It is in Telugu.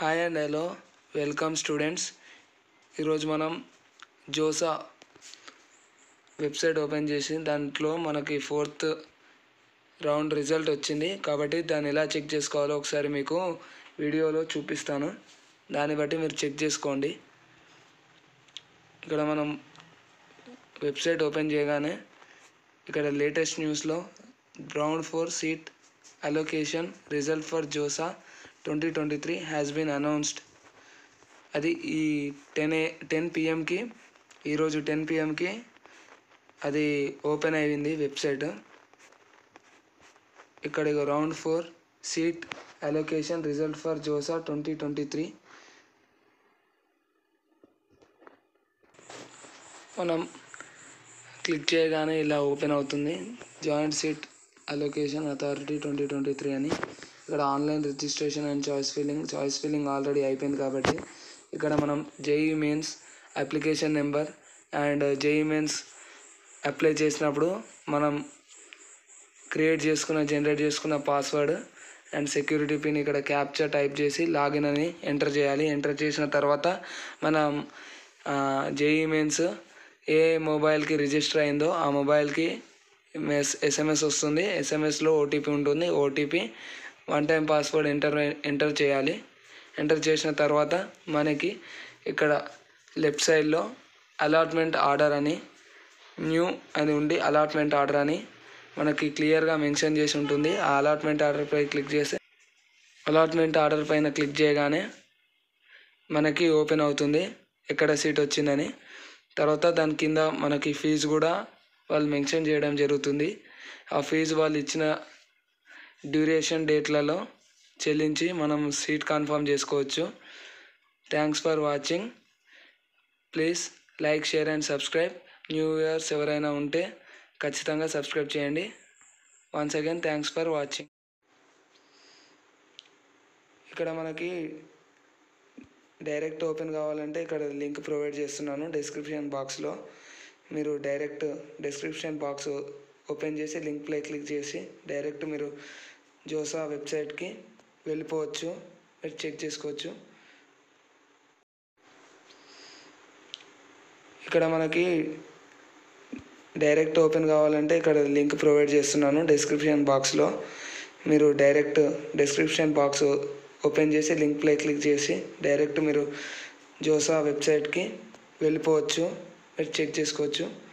hi and hello welcome students ఈరోజు మనం జోసా వెబ్సైట్ ఓపెన్ చేసి దాంట్లో మనకి ఫోర్త్ రౌండ్ రిజల్ట్ వచ్చింది కాబట్టి దాన్ని ఎలా చెక్ చేసుకోవాలో ఒకసారి మీకు వీడియోలో చూపిస్తాను దాన్ని బట్టి మీరు చెక్ చేసుకోండి ఇక్కడ మనం వెబ్సైట్ ఓపెన్ చేయగానే ఇక్కడ లేటెస్ట్ న్యూస్లో round four seat allocation result for JoSAA twenty twenty three has been announced అది ఈ టెన్ ఏ టెన్ పిఎంకి ఈరోజు టెన్ పిఎంకి అది ఓపెన్ అయింది వెబ్సైట్ ఇక్కడ round four seat allocation result for JoSAA twenty twenty three మనం క్లిక్ చేయగానే ఇలా ఓపెన్ అవుతుంది joint seat allocation authority twenty twenty three అని ఇక్కడ online registration and choice filling choice filling already అయిపోయింది కాబట్టి ఇక్కడ మనం JEE mains application number and JEE mains apply చేసినప్పుడు మనం క్రియేట్ చేసుకున్న జనరేట్ చేసుకున్న పాస్వర్డ్ అండ్ సెక్యూరిటీ పిన్ ఇక్కడ క్యాప్చర్ టైప్ చేసి లాగిన్ అని ఎంటర్ చేయాలి ఎంటర్ చేసిన తర్వాత మనం జేఈ మెయిన్స్ ఏ మొబైల్కి రిజిస్టర్ అయిందో ఆ మొబైల్కి మెస్ ఎస్ఎంఎస్ వస్తుంది ఎస్ఎంఎస్లో ఓటీపీ ఉంటుంది OTP one time password enter enter చేయాలి ఎంటర్ చేసిన తర్వాత మనకి ఇక్కడ లెఫ్ట్ సైడ్లో అలాట్మెంట్ ఆర్డర్ అని న్యూ అని ఉండి అలాట్మెంట్ ఆర్డర్ అని మనకి క్లియర్గా మెన్షన్ చేసి ఉంటుంది ఆ అలాట్మెంట్ ఆర్డర్పై క్లిక్ చేస్తే అలాట్మెంట్ ఆర్డర్ పైన క్లిక్ చేయగానే మనకి ఓపెన్ అవుతుంది ఎక్కడ సీట్ వచ్చిందని తర్వాత దాని కింద మనకి ఫీజు కూడా వాళ్ళు మెన్షన్ చేయడం జరుగుతుంది ఆ ఫీజు వాళ్ళు ఇచ్చిన డ్యూరేషన్ డేట్లలో చెల్లించి మనం సీట్ కన్ఫర్మ్ చేసుకోవచ్చు thanks for watching please like share and subscribe new years ఎవరైనా ఉంటే ఖచ్చితంగా సబ్స్క్రైబ్ చేయండి once again thanks for watching ఇక్కడ మనకి డైరెక్ట్ ఓపెన్ కావాలంటే ఇక్కడ లింక్ ప్రొవైడ్ చేస్తున్నాను డిస్క్రిప్షన్ బాక్స్లో మీరు డైరెక్ట్ డిస్క్రిప్షన్ బాక్స్ ఓపెన్ చేసి లింక్ ప్లే క్లిక్ చేసి డైరెక్ట్ మీరు జోసా వెబ్సైట్కి వెళ్ళిపోవచ్చు మీరు చెక్ చేసుకోవచ్చు ఇక్కడ మనకి డైరెక్ట్ ఓపెన్ కావాలంటే ఇక్కడ లింక్ ప్రొవైడ్ చేస్తున్నాను డిస్క్రిప్షన్ బాక్స్లో మీరు డైరెక్ట్ డిస్క్రిప్షన్ బాక్స్ ఓపెన్ చేసి లింక్ ప్లే క్లిక్ చేసి డైరెక్ట్ మీరు జోసా వెబ్సైట్కి వెళ్ళిపోవచ్చు మీరు చెక్ చేసుకోవచ్చు